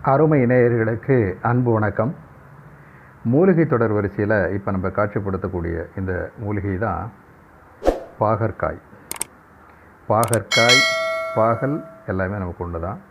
அருமை நேயர்களுக்கு அன்பு வணக்கம் மூலிகை தொடர் வரிசையில் இப்போ நம்ம காட்சிப்படுத்தக்கூடிய இந்த மூலிகை தான் பாகற்காய் பாகற்காய் பாகல் எல்லாமே நமக்கு ஒன்று தான்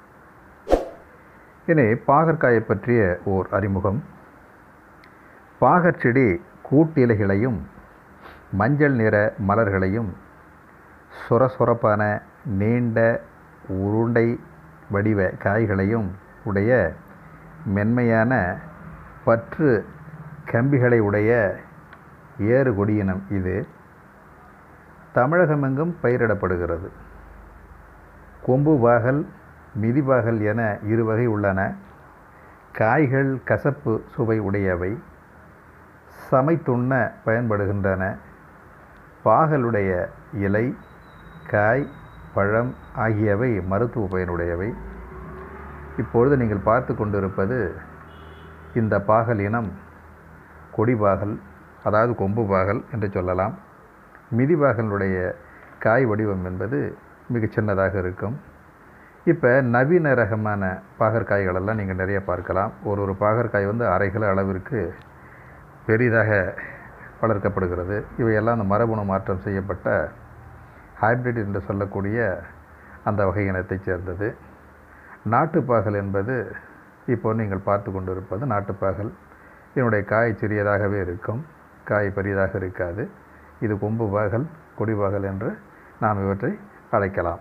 இனி பாகற்காயை பற்றிய ஓர் அறிமுகம் பாகற்செடி கூட்டிலைகளையும் மஞ்சள் நிற மலர்களையும் சொர சொரப்பான நீண்ட உருண்டை வடிவ காய்களையும் உடைய மென்மையான பற்று கம்பிகளை உடைய ஏறு கொடியினம் இது தமிழகமெங்கும் பயிரிடப்படுகிறது கொம்பு பாகல் மிதிபாகல் என இரு வகை உள்ளன காய்கள் கசப்பு சுவை உடையவை சமைத்துண்ண பயன்படுகின்றன பாகலுடைய இலை காய் பழம் ஆகியவை மருத்துவ பயனுடையவை இப்பொழுது நீங்கள் பார்த்து கொண்டிருப்பது இந்த பாகல் இனம் கொடிபாகல் அதாவது கொம்பு பாகல் என்று சொல்லலாம் மிதிபாகலுடைய காய் வடிவம் என்பது மிகச் சின்னதாக இருக்கும் இப்போ நவீன ரகமான பாகற்காய்களெல்லாம் நீங்கள் நிறைய பார்க்கலாம் ஒரு ஒரு பாகற்காய் வந்து அரை கிலோ அளவிற்கு பெரிதாக வளர்க்கப்படுகிறது இவையெல்லாம் அந்த மரபணு மாற்றம் செய்யப்பட்ட ஹைப்ரிட் என்று சொல்லக்கூடிய அந்த வகை இனத்தைச் சேர்ந்தது நாட்டுப்பாகல் என்பது இப்போ நீங்கள் பார்த்து கொண்டிருப்பது நாட்டுப்பாகல் இதனுடைய காய் சிறியதாகவே இருக்கும் காய் பெரியதாக இருக்காது இது கொம்பு பாகல் கொடிபாகல் என்று நாம் இவற்றை அழைக்கலாம்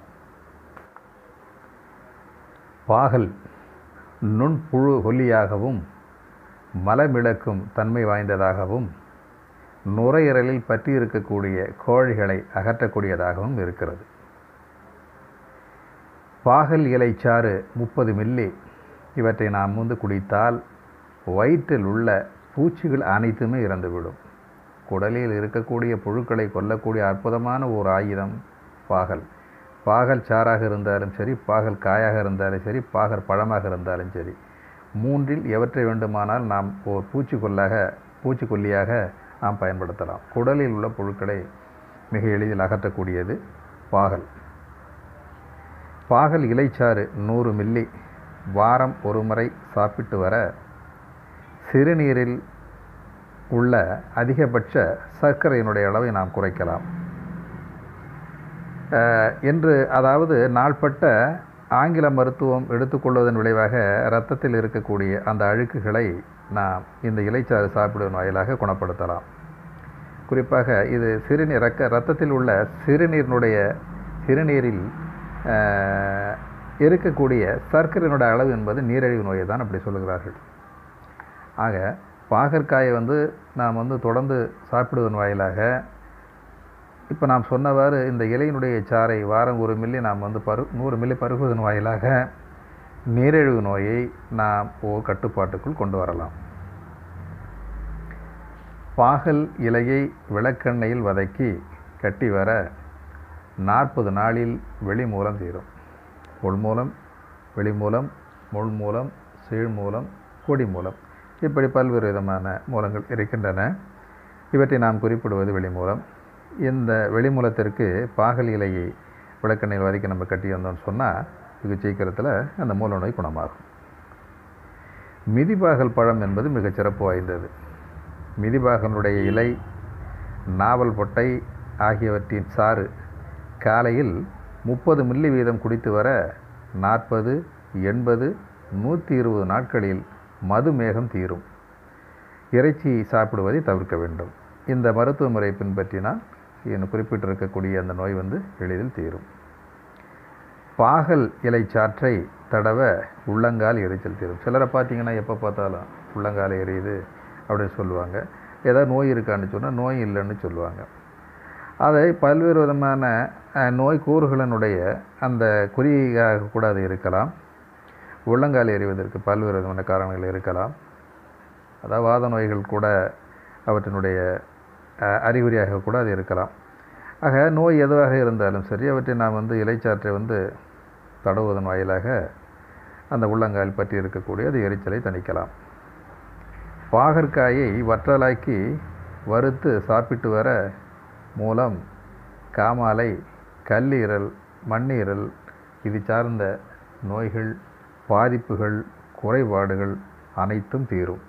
பாகல் நுண்புழு கொல்லியாகவும் மலமிளக்கும் தன்மை வாய்ந்ததாகவும் நுரையீரலில் பற்றி இருக்கக்கூடிய கோழிகளை அகற்றக்கூடியதாகவும் இருக்கிறது பாகல் இலைச்சாறு முப்பது மில்லி இவற்றை நாம் வந்து குடித்தால் வயிற்றில் உள்ள பூச்சிகள் அனைத்துமே இறந்துவிடும் குடலில் இருக்கக்கூடிய புழுக்களை கொல்லக்கூடிய அற்புதமான ஒரு ஆயுதம் பாகல் பாகல் சாறாக இருந்தாலும் சரி பாகல் காயாக இருந்தாலும் சரி பாகல் பழமாக இருந்தாலும் சரி மூன்றில் எவற்றை வேண்டுமானால் நாம் ஒரு பூச்சிக்கொல்லாக பூச்சிக்கொல்லியாக நாம் பயன்படுத்தலாம் குடலில் உள்ள புழுக்களை மிக எளிதில் அகற்றக்கூடியது பாகல் பாகல் இலைச்சாறு நூறு மில்லி வாரம் ஒரு முறை சாப்பிட்டு வர சிறுநீரில் உள்ள அதிகபட்ச சர்க்கரையினுடைய அளவை நாம் குறைக்கலாம் என்று அதாவது நாள்பட்ட ஆங்கில மருத்துவம் எடுத்துக்கொள்வதன் விளைவாக இரத்தத்தில் இருக்கக்கூடிய அந்த அழுக்குகளை நாம் இந்த இலைச்சாறு சாப்பிடுவதன் வாயிலாக குணப்படுத்தலாம் குறிப்பாக இது சிறுநீர் ரக்க ரத்தத்தில் உள்ள சிறுநீரினுடைய சிறுநீரில் இருக்கக்கூடிய சர்க்கரையினுடைய அளவு என்பது நீரிழிவு நோயை தான் அப்படி சொல்லுகிறார்கள் ஆக பாகற்காயை வந்து நாம் வந்து தொடர்ந்து சாப்பிடுவதன் வாயிலாக இப்போ நாம் சொன்னவாறு இந்த இலையினுடைய சாறை வாரம் ஒரு மில்லி நாம் வந்து பரு நூறு மில்லி பருகுவதன் வாயிலாக நீரிழிவு நோயை நாம் ஓர் கட்டுப்பாட்டுக்குள் கொண்டு வரலாம் பாகல் இலையை விளக்கெண்ணெயில் வதக்கி கட்டி வர நாற்பது நாளில் வெளி மூலம் தீரும் உள் மூலம் வெளி மூலம் முள் மூலம் சீழ் மூலம் கொடி மூலம் இப்படி பல்வேறு விதமான மூலங்கள் இருக்கின்றன இவற்றை நாம் குறிப்பிடுவது வெளி மூலம் இந்த வெளிமூலத்திற்கு பாகல் இலையை விளக்கெண்ணெயில் வதக்கி நம்ம கட்டி வந்தோம்னு சொன்னால் இது சீக்கிரத்தில் அந்த மூல நோய் குணமாகும் மிதிபாகல் பழம் என்பது மிகச் சிறப்பு வாய்ந்தது மிதிபாகனுடைய இலை நாவல் பொட்டை ஆகியவற்றின் சாறு காலையில் முப்பது மில்லி வீதம் குடித்து வர நாற்பது எண்பது நூற்றி இருபது நாட்களில் மதுமேகம் தீரும் இறைச்சி சாப்பிடுவதை தவிர்க்க வேண்டும் இந்த மருத்துவ முறை பின்பற்றினால் என் குறிப்பிட்டிருக்கக்கூடிய அந்த நோய் வந்து எளிதில் தீரும் பாகல் இலை சாற்றை தடவ உள்ளங்கால் எரிச்சல் தீரும் சிலரை பார்த்தீங்கன்னா எப்போ பார்த்தாலும் உள்ளங்கால் எரியுது அப்படின்னு சொல்லுவாங்க ஏதாவது நோய் இருக்கான்னு சொன்னால் நோய் இல்லைன்னு சொல்லுவாங்க அதை பல்வேறு விதமான நோய் கூறுகளினுடைய அந்த குறியாக கூட அது இருக்கலாம் உள்ளங்கால் எறிவதற்கு பல்வேறு விதமான காரணங்கள் இருக்கலாம் அதாவது வாத நோய்கள் கூட அவற்றினுடைய அறிகுறியாக கூட அது இருக்கலாம் ஆக நோய் எதுவாக இருந்தாலும் சரி அவற்றை நாம் வந்து இலைச்சாற்றை வந்து தடவுவதன் வாயிலாக அந்த உள்ளங்கால் பற்றி இருக்கக்கூடிய அது எரிச்சலை தணிக்கலாம் பாகற்காயை வற்றலாக்கி வறுத்து சாப்பிட்டு வர மூலம் காமாலை கல்லீரல் மண்ணீரல் இது சார்ந்த நோய்கள் பாதிப்புகள் குறைபாடுகள் அனைத்தும் தீரும்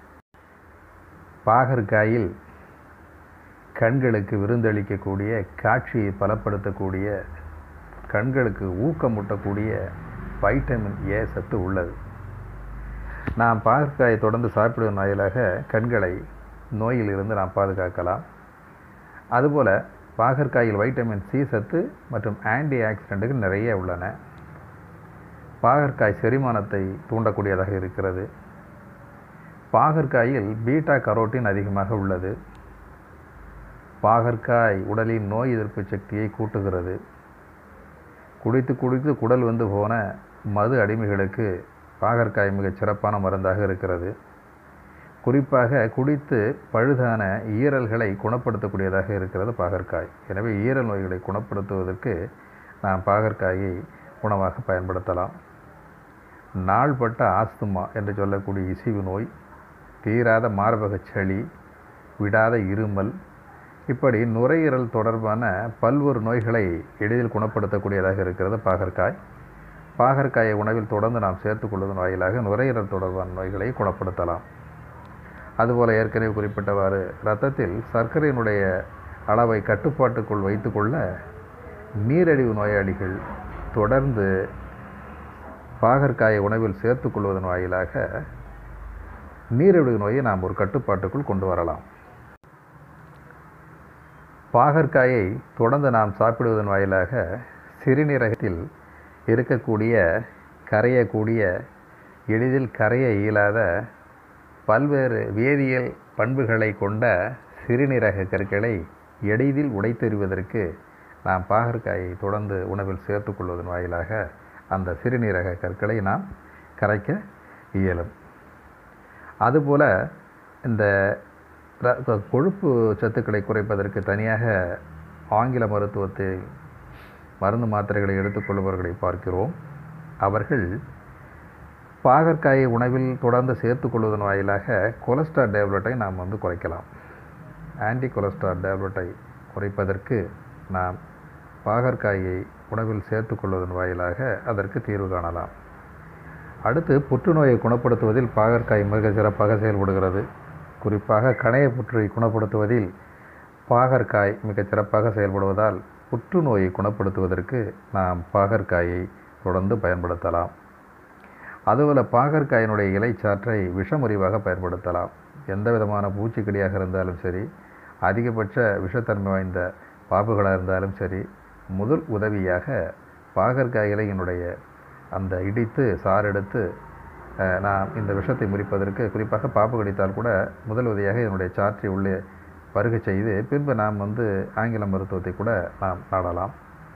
பாகற்காயில் கண்களுக்கு விருந்தளிக்கக்கூடிய காட்சியை பலப்படுத்தக்கூடிய கண்களுக்கு ஊக்கமூட்டக்கூடிய வைட்டமின் ஏ சத்து உள்ளது நாம் பாகற்காயை தொடர்ந்து சாப்பிடுவதன் வாயிலாக கண்களை நோயிலிருந்து நாம் பாதுகாக்கலாம் அதுபோல் பாகற்காயில் வைட்டமின் சி சத்து மற்றும் ஆன்டி ஆக்சிடென்ட்டுகள் நிறைய உள்ளன பாகற்காய் செரிமானத்தை தூண்டக்கூடியதாக இருக்கிறது பாகற்காயில் பீட்டா கரோட்டின் அதிகமாக உள்ளது பாகற்காய் உடலின் நோய் எதிர்ப்பு சக்தியை கூட்டுகிறது குடித்து குடித்து குடல் வந்து போன மது அடிமைகளுக்கு பாகற்காய் மிகச் சிறப்பான மருந்தாக இருக்கிறது குறிப்பாக குடித்து பழுதான ஈரல்களை குணப்படுத்தக்கூடியதாக இருக்கிறது பாகற்காய் எனவே ஈரல் நோய்களை குணப்படுத்துவதற்கு நாம் பாகற்காயை உணவாக பயன்படுத்தலாம் நாள்பட்ட ஆஸ்துமா என்று சொல்லக்கூடிய இசிவு நோய் தீராத மார்பக சளி விடாத இருமல் இப்படி நுரையீரல் தொடர்பான பல்வேறு நோய்களை எளிதில் குணப்படுத்தக்கூடியதாக இருக்கிறது பாகற்காய் பாகற்காயை உணவில் தொடர்ந்து நாம் சேர்த்துக்கொள்வதன் வாயிலாக நுரையீரல் தொடர்பான நோய்களை குணப்படுத்தலாம் அதுபோல் ஏற்கனவே குறிப்பிட்டவாறு இரத்தத்தில் சர்க்கரையினுடைய அளவை கட்டுப்பாட்டுக்குள் வைத்துக்கொள்ள நீரழிவு நோயாளிகள் தொடர்ந்து பாகற்காயை உணவில் சேர்த்துக்கொள்வதன் வாயிலாக நீரிழிவு நோயை நாம் ஒரு கட்டுப்பாட்டுக்குள் கொண்டு வரலாம் பாகற்காயை தொடர்ந்து நாம் சாப்பிடுவதன் வாயிலாக சிறுநீரகத்தில் இருக்கக்கூடிய கரையக்கூடிய எளிதில் கரைய இயலாத பல்வேறு வேதியியல் பண்புகளை கொண்ட சிறுநீரக கற்களை எளிதில் உடைத்தெறிவதற்கு நாம் பாகற்காயை தொடர்ந்து உணவில் சேர்த்துக்கொள்வதன் வாயிலாக அந்த சிறுநீரக கற்களை நாம் கரைக்க இயலும் அதுபோல் இந்த கொழுப்பு சத்துக்களை குறைப்பதற்கு தனியாக ஆங்கில மருத்துவத்தில் மருந்து மாத்திரைகளை எடுத்துக்கொள்பவர்களை பார்க்கிறோம் அவர்கள் பாகற்காயை உணவில் தொடர்ந்து சேர்த்துக்கொள்வதன் வாயிலாக கொலஸ்ட்ரால் டேப்லெட்டை நாம் வந்து குறைக்கலாம் ஆன்டி கொலஸ்ட்ரால் டேப்லெட்டை குறைப்பதற்கு நாம் பாகற்காயை உணவில் சேர்த்துக்கொள்வதன் வாயிலாக அதற்கு தீர்வு காணலாம் அடுத்து புற்றுநோயை குணப்படுத்துவதில் பாகற்காய் மிக சிறப்பாக செயல்படுகிறது குறிப்பாக கணைய புற்றுயை குணப்படுத்துவதில் பாகற்காய் மிகச் சிறப்பாக செயல்படுவதால் புற்றுநோயை குணப்படுத்துவதற்கு நாம் பாகற்காயை தொடர்ந்து பயன்படுத்தலாம் அதுபோல் பாகற்காயினுடைய இலைச்சாற்றை விஷமுறிவாக பயன்படுத்தலாம் எந்த விதமான பூச்சிக்கடியாக இருந்தாலும் சரி அதிகபட்ச விஷத்தன்மை வாய்ந்த பாம்புகளாக இருந்தாலும் சரி முதல் உதவியாக பாகற்காய் இலையினுடைய அந்த இடித்து சாரெடுத்து நாம் இந்த விஷத்தை முறிப்பதற்கு குறிப்பாக பாம்பு கடித்தால் கூட முதல் உதவியாக இதனுடைய சாற்றை உள்ளே பருக செய்து பின்பு நாம் வந்து ஆங்கில மருத்துவத்தை கூட நாம் நாடலாம்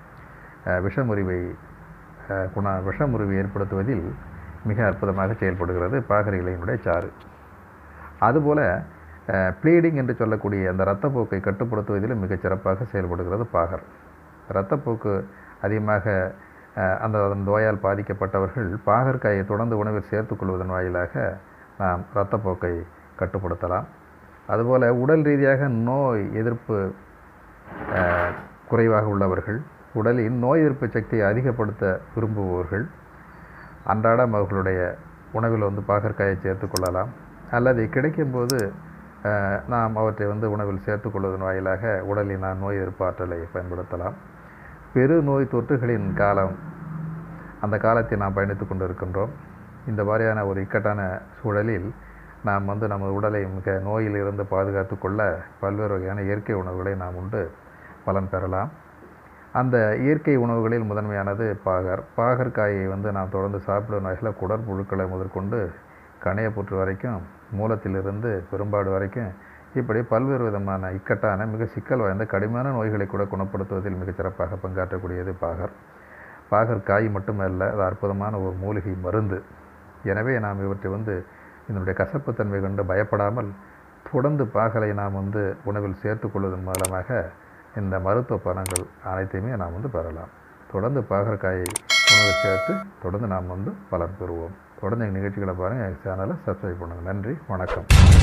விஷமுறிவை குண விஷமுறிவை ஏற்படுத்துவதில் மிக அற்புதமாக செயல்படுகிறது பாகர் இலையினுடைய சாறு அதுபோல் ப்ளீடிங் என்று சொல்லக்கூடிய அந்த இரத்தப்போக்கை கட்டுப்படுத்துவதிலும் மிகச் சிறப்பாக செயல்படுகிறது பாகர் இரத்தப்போக்கு அதிகமாக அந்த நோயால் பாதிக்கப்பட்டவர்கள் பாகற்காயை தொடர்ந்து உணவில் சேர்த்துக்கொள்வதன் வாயிலாக நாம் இரத்தப்போக்கை கட்டுப்படுத்தலாம் அதுபோல் உடல் ரீதியாக நோய் எதிர்ப்பு குறைவாக உள்ளவர்கள் உடலின் நோய் எதிர்ப்பு சக்தியை அதிகப்படுத்த விரும்புபவர்கள் அன்றாடம் அவர்களுடைய உணவில் வந்து பாகற்காயை சேர்த்துக்கொள்ளலாம் அல்லது கிடைக்கும்போது நாம் அவற்றை வந்து உணவில் சேர்த்துக்கொள்வதன் வாயிலாக உடலின் நோய் எதிர்ப்பு ஆற்றலை பயன்படுத்தலாம் பெரு நோய் தொற்றுகளின் காலம் அந்த காலத்தை நாம் பயணித்து கொண்டு இருக்கின்றோம் இந்த மாதிரியான ஒரு இக்கட்டான சூழலில் நாம் வந்து நமது உடலை மிக நோயிலிருந்து பாதுகாத்து கொள்ள பல்வேறு வகையான இயற்கை உணவுகளை நாம் உண்டு பலன் பெறலாம் அந்த இயற்கை உணவுகளில் முதன்மையானது பாகர் பாகற்காயை வந்து நாம் தொடர்ந்து சாப்பிடும் வகையில் குடற்புழுக்களை முதற்கொண்டு கணையப்புற்று வரைக்கும் மூலத்திலிருந்து பெரும்பாடு வரைக்கும் இப்படி பல்வேறு விதமான இக்கட்டான மிக சிக்கல் வாய்ந்த கடுமையான நோய்களை கூட குணப்படுத்துவதில் மிகச் சிறப்பாக பங்காற்றக்கூடியது பாகர் பாகர் காய் மட்டுமல்ல அது அற்புதமான ஒரு மூலிகை மருந்து எனவே நாம் இவற்றை வந்து இதனுடைய கசப்புத்தன்மை கண்டு பயப்படாமல் தொடர்ந்து பாகலை நாம் வந்து உணவில் சேர்த்துக்கொள்வதன் மூலமாக இந்த மருத்துவ பலன்கள் அனைத்தையுமே நாம் வந்து பெறலாம் தொடர்ந்து பாகற்காயை உணவில் சேர்த்து தொடர்ந்து நாம் வந்து பலன் பெறுவோம் தொடர்ந்து எங்கள் நிகழ்ச்சிகளை பாருங்கள் எங்கள் சேனலை சப்ஸ்கிரைப் பண்ணுங்கள் நன்றி வணக்கம்